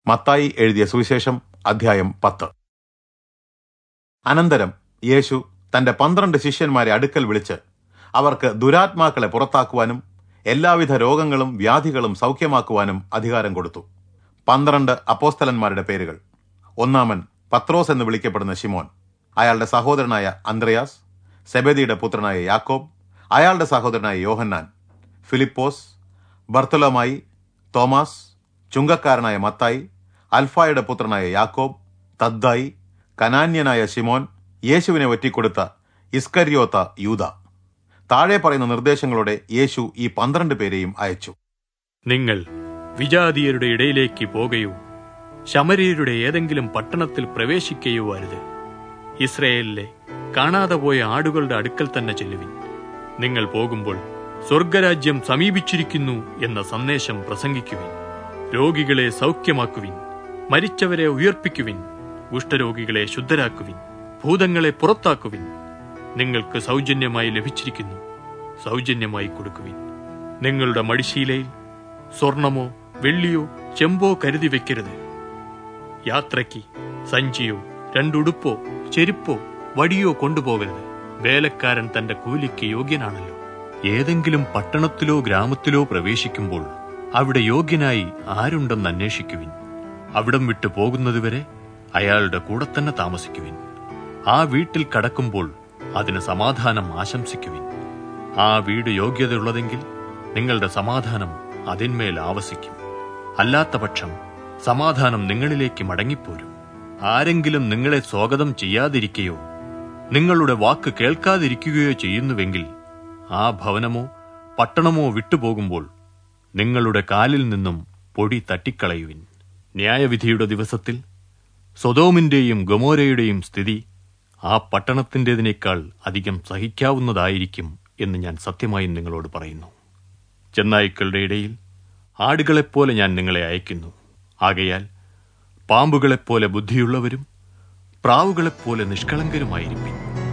മത്തായി എഴുതിയ സുവിശേഷം അധ്യായം പത്ത് അനന്തരം യേശു തന്റെ പന്ത്രണ്ട് ശിഷ്യന്മാരെ അടുക്കൽ വിളിച്ച് അവർക്ക് ദുരാത്മാക്കളെ പുറത്താക്കുവാനും എല്ലാവിധ രോഗങ്ങളും വ്യാധികളും സൗഖ്യമാക്കുവാനും അധികാരം കൊടുത്തു പന്ത്രണ്ട് അപ്പോസ്തലന്മാരുടെ പേരുകൾ ഒന്നാമൻ പത്രോസ് എന്ന് വിളിക്കപ്പെടുന്ന ശിമോൻ അയാളുടെ സഹോദരനായ അന്ത്രയാസ് സെബദിയുടെ പുത്രനായ യാക്കോബ് അയാളുടെ സഹോദരനായ യോഹന്നാൻ ഫിലിപ്പോസ് ബർത്തലോമായി തോമസ് ചുങ്കക്കാരനായ മത്തായി അൽഫായുടെ പുത്രനായ യാക്കോബ് തദ്ദായി കനാന്യനായ ശിമോൻ യേശുവിനെ ഒറ്റിക്കൊടുത്ത ഇസ്കരിയോത്ത യൂത താഴെ പറയുന്ന നിർദ്ദേശങ്ങളോടെ യേശു ഈ പന്ത്രണ്ട് പേരെയും അയച്ചു നിങ്ങൾ വിജാതീയരുടെ ഇടയിലേക്ക് പോകുകയോ ശമരീയരുടെ ഏതെങ്കിലും പട്ടണത്തിൽ പ്രവേശിക്കുകയോ അരുത് ഇസ്രയേലിലെ കാണാതെ പോയ ആടുകളുടെ അടുക്കൽ തന്നെ ചെല്ലുവിൻ നിങ്ങൾ പോകുമ്പോൾ സ്വർഗരാജ്യം സമീപിച്ചിരിക്കുന്നു എന്ന സന്ദേശം പ്രസംഗിക്കുവിൻ രോഗികളെ സൗഖ്യമാക്കുവിൻ മരിച്ചവരെ ഉയർപ്പിക്കുവിൻ കുഷ്ഠരോഗികളെ ശുദ്ധരാക്കുവിൻ ഭൂതങ്ങളെ പുറത്താക്കുവിൻ നിങ്ങൾക്ക് സൗജന്യമായി ലഭിച്ചിരിക്കുന്നു സൗജന്യമായി കൊടുക്കുവിൻ നിങ്ങളുടെ മടിശീലയിൽ സ്വർണമോ വെള്ളിയോ ചെമ്പോ കരുതി വെക്കരുത് യാത്രയ്ക്ക് സഞ്ചിയോ രണ്ടുടുപ്പോ ചെരുപ്പോ വടിയോ കൊണ്ടുപോകരുത് വേലക്കാരൻ തന്റെ കൂലിക്ക് യോഗ്യനാണല്ലോ ഏതെങ്കിലും പട്ടണത്തിലോ ഗ്രാമത്തിലോ പ്രവേശിക്കുമ്പോൾ അവിടെ യോഗ്യനായി ആരുണ്ടെന്ന് അന്വേഷിക്കുവിൻ അവിടം വിട്ടു പോകുന്നതുവരെ അയാളുടെ കൂടെ തന്നെ താമസിക്കുവിൻ ആ വീട്ടിൽ കടക്കുമ്പോൾ അതിന് സമാധാനം ആശംസിക്കുവിൻ ആ വീട് യോഗ്യതയുള്ളതെങ്കിൽ നിങ്ങളുടെ സമാധാനം അതിന്മേൽ ആവസിക്കും അല്ലാത്ത പക്ഷം സമാധാനം നിങ്ങളിലേക്ക് മടങ്ങിപ്പോരും ആരെങ്കിലും നിങ്ങളെ സ്വാഗതം ചെയ്യാതിരിക്കുകയോ നിങ്ങളുടെ വാക്ക് കേൾക്കാതിരിക്കുകയോ ചെയ്യുന്നുവെങ്കിൽ ആ ഭവനമോ പട്ടണമോ വിട്ടുപോകുമ്പോൾ നിങ്ങളുടെ കാലിൽ നിന്നും പൊടി തട്ടിക്കളയുവിൻ ന്യായവിധിയുടെ ദിവസത്തിൽ സ്വതോമിന്റെയും ഗമോരയുടെയും സ്ഥിതി ആ പട്ടണത്തിൻ്റെതിനേക്കാൾ അധികം സഹിക്കാവുന്നതായിരിക്കും എന്ന് ഞാൻ സത്യമായും നിങ്ങളോട് പറയുന്നു ചെന്നായ്ക്കളുടെ ഇടയിൽ ആടുകളെപ്പോലെ ഞാൻ നിങ്ങളെ അയക്കുന്നു ആകയാൽ പാമ്പുകളെപ്പോലെ ബുദ്ധിയുള്ളവരും പ്രാവുകളെപ്പോലെ നിഷ്കളങ്കരുമായിരിക്കും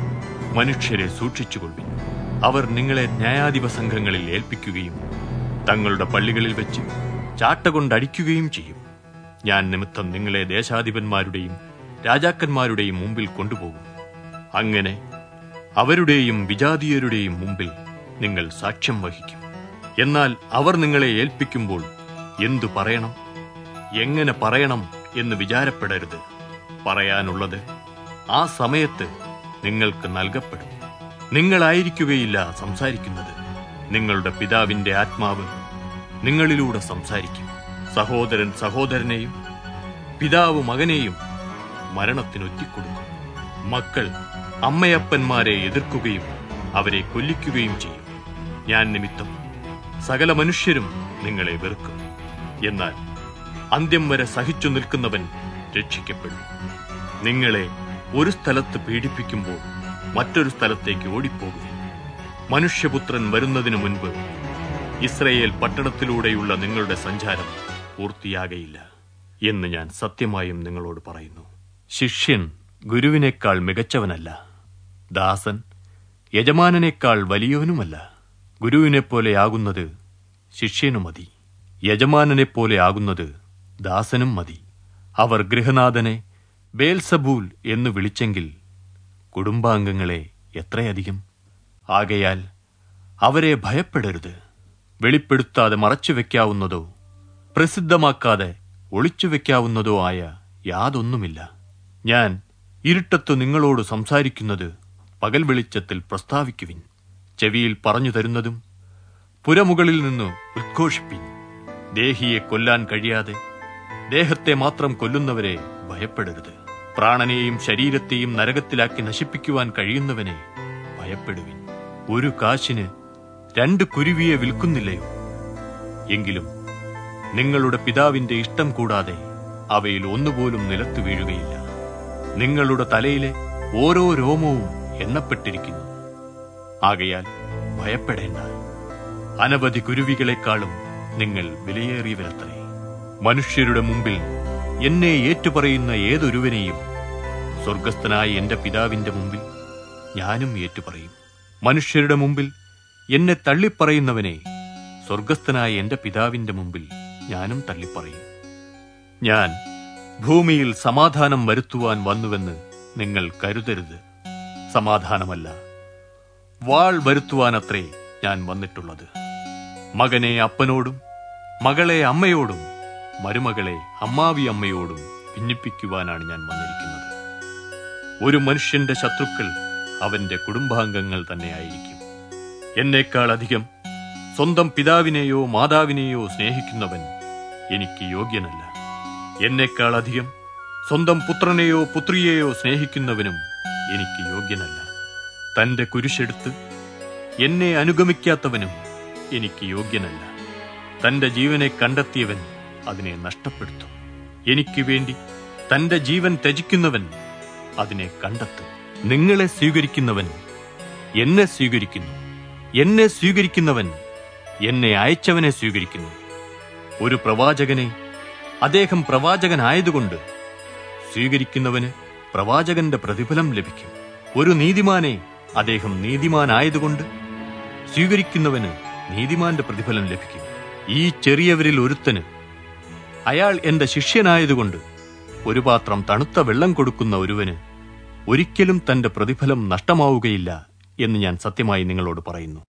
മനുഷ്യരെ സൂക്ഷിച്ചുകൊള്ളുവിൻ അവർ നിങ്ങളെ ന്യായാധിപ സംഘങ്ങളിൽ ഏൽപ്പിക്കുകയും തങ്ങളുടെ പള്ളികളിൽ വെച്ച് ചാട്ട കൊണ്ടടിക്കുകയും ചെയ്യും ഞാൻ നിമിത്തം നിങ്ങളെ ദേശാധിപന്മാരുടെയും രാജാക്കന്മാരുടെയും മുമ്പിൽ കൊണ്ടുപോകും അങ്ങനെ അവരുടെയും വിജാതീയരുടെയും മുമ്പിൽ നിങ്ങൾ സാക്ഷ്യം വഹിക്കും എന്നാൽ അവർ നിങ്ങളെ ഏൽപ്പിക്കുമ്പോൾ എന്തു പറയണം എങ്ങനെ പറയണം എന്ന് വിചാരപ്പെടരുത് പറയാനുള്ളത് ആ സമയത്ത് നിങ്ങൾക്ക് നൽകപ്പെടും നിങ്ങളായിരിക്കുകയില്ല സംസാരിക്കുന്നത് നിങ്ങളുടെ പിതാവിന്റെ ആത്മാവ് നിങ്ങളിലൂടെ സംസാരിക്കും സഹോദരൻ സഹോദരനെയും പിതാവ് മകനെയും മരണത്തിനൊറ്റിക്കൊടുക്കും മക്കൾ അമ്മയപ്പന്മാരെ എതിർക്കുകയും അവരെ കൊല്ലിക്കുകയും ചെയ്യും ഞാൻ നിമിത്തം സകല മനുഷ്യരും നിങ്ങളെ വെറുക്കും എന്നാൽ അന്ത്യം വരെ സഹിച്ചു നിൽക്കുന്നവൻ രക്ഷിക്കപ്പെടും നിങ്ങളെ ഒരു സ്ഥലത്ത് പീഡിപ്പിക്കുമ്പോൾ മറ്റൊരു സ്ഥലത്തേക്ക് ഓടിപ്പോകും മനുഷ്യപുത്രൻ വരുന്നതിനു മുൻപ് ഇസ്രയേൽ പട്ടണത്തിലൂടെയുള്ള നിങ്ങളുടെ സഞ്ചാരം പൂർത്തിയാകയില്ല എന്ന് ഞാൻ സത്യമായും നിങ്ങളോട് പറയുന്നു ശിഷ്യൻ ഗുരുവിനേക്കാൾ മികച്ചവനല്ല ദാസൻ യജമാനനേക്കാൾ വലിയവനുമല്ല ഗുരുവിനെപ്പോലെയാകുന്നത് ശിഷ്യനു മതി യജമാനനെപ്പോലെ ആകുന്നത് ദാസനും മതി അവർ ഗൃഹനാഥനെ ബേൽസബൂൽ എന്ന് വിളിച്ചെങ്കിൽ കുടുംബാംഗങ്ങളെ എത്രയധികം ആകയാൽ അവരെ ഭയപ്പെടരുത് വെളിപ്പെടുത്താതെ മറച്ചുവെക്കാവുന്നതോ പ്രസിദ്ധമാക്കാതെ ഒളിച്ചുവെക്കാവുന്നതോ ആയ യാതൊന്നുമില്ല ഞാൻ ഇരുട്ടത്തു നിങ്ങളോട് സംസാരിക്കുന്നത് പകൽ വെളിച്ചത്തിൽ പ്രസ്താവിക്കുവിൻ ചെവിയിൽ പറഞ്ഞു തരുന്നതും പുരമുകളിൽ നിന്ന് ഉദ്ഘോഷിപ്പിൻ ദേഹിയെ കൊല്ലാൻ കഴിയാതെ ദേഹത്തെ മാത്രം കൊല്ലുന്നവരെ ഭയപ്പെടരുത് പ്രാണനെയും ശരീരത്തെയും നരകത്തിലാക്കി നശിപ്പിക്കുവാൻ കഴിയുന്നവനെ ഭയപ്പെടുവിൻ ഒരു കാശിന് രണ്ട് കുരുവിയെ വിൽക്കുന്നില്ലയോ എങ്കിലും നിങ്ങളുടെ പിതാവിന്റെ ഇഷ്ടം കൂടാതെ അവയിൽ ഒന്നുപോലും നിലത്തു വീഴുകയില്ല നിങ്ങളുടെ തലയിലെ ഓരോ രോമവും എണ്ണപ്പെട്ടിരിക്കുന്നു ആകയാൽ ഭയപ്പെടേണ്ട അനവധി കുരുവികളെക്കാളും നിങ്ങൾ വിലയേറിയവരത്രേ മനുഷ്യരുടെ മുമ്പിൽ എന്നെ ഏറ്റുപറയുന്ന ഏതൊരുവനെയും സ്വർഗസ്ഥനായ എന്റെ പിതാവിന്റെ മുമ്പിൽ ഞാനും ഏറ്റുപറയും മനുഷ്യരുടെ മുമ്പിൽ എന്നെ തള്ളിപ്പറയുന്നവനെ സ്വർഗസ്ഥനായ എന്റെ പിതാവിന്റെ മുമ്പിൽ ഞാനും തള്ളിപ്പറയും ഞാൻ ഭൂമിയിൽ സമാധാനം വരുത്തുവാൻ വന്നുവെന്ന് നിങ്ങൾ കരുതരുത് സമാധാനമല്ല വാൾ വരുത്തുവാനത്രേ ഞാൻ വന്നിട്ടുള്ളത് മകനെ അപ്പനോടും മകളെ അമ്മയോടും മരുമകളെ അമ്മാവി അമ്മയോടും ഭിന്നിപ്പിക്കുവാനാണ് ഞാൻ വന്നിരിക്കുന്നത് ഒരു മനുഷ്യന്റെ ശത്രുക്കൾ അവന്റെ കുടുംബാംഗങ്ങൾ തന്നെയായിരിക്കും എന്നേക്കാൾ അധികം സ്വന്തം പിതാവിനെയോ മാതാവിനെയോ സ്നേഹിക്കുന്നവൻ എനിക്ക് യോഗ്യനല്ല എന്നേക്കാൾ അധികം സ്വന്തം പുത്രനെയോ പുത്രിയെയോ സ്നേഹിക്കുന്നവനും എനിക്ക് യോഗ്യനല്ല തന്റെ കുരിശെടുത്ത് എന്നെ അനുഗമിക്കാത്തവനും എനിക്ക് യോഗ്യനല്ല തന്റെ ജീവനെ കണ്ടെത്തിയവൻ അതിനെ നഷ്ടപ്പെടുത്തും എനിക്ക് വേണ്ടി തന്റെ ജീവൻ ത്യജിക്കുന്നവൻ അതിനെ കണ്ടെത്തും നിങ്ങളെ സ്വീകരിക്കുന്നവൻ എന്നെ സ്വീകരിക്കുന്നു എന്നെ സ്വീകരിക്കുന്നവൻ എന്നെ അയച്ചവനെ സ്വീകരിക്കുന്നു ഒരു പ്രവാചകനെ അദ്ദേഹം പ്രവാചകനായതുകൊണ്ട് സ്വീകരിക്കുന്നവന് പ്രവാചകന്റെ പ്രതിഫലം ലഭിക്കും ഒരു നീതിമാനെ അദ്ദേഹം നീതിമാനായതുകൊണ്ട് സ്വീകരിക്കുന്നവന് നീതിമാന്റെ പ്രതിഫലം ലഭിക്കും ഈ ചെറിയവരിൽ ഒരുത്തന് അയാൾ എന്റെ ശിഷ്യനായതുകൊണ്ട് ഒരു പാത്രം തണുത്ത വെള്ളം കൊടുക്കുന്ന ഒരുവന് ഒരിക്കലും തന്റെ പ്രതിഫലം നഷ്ടമാവുകയില്ല എന്ന് ഞാൻ സത്യമായി നിങ്ങളോട് പറയുന്നു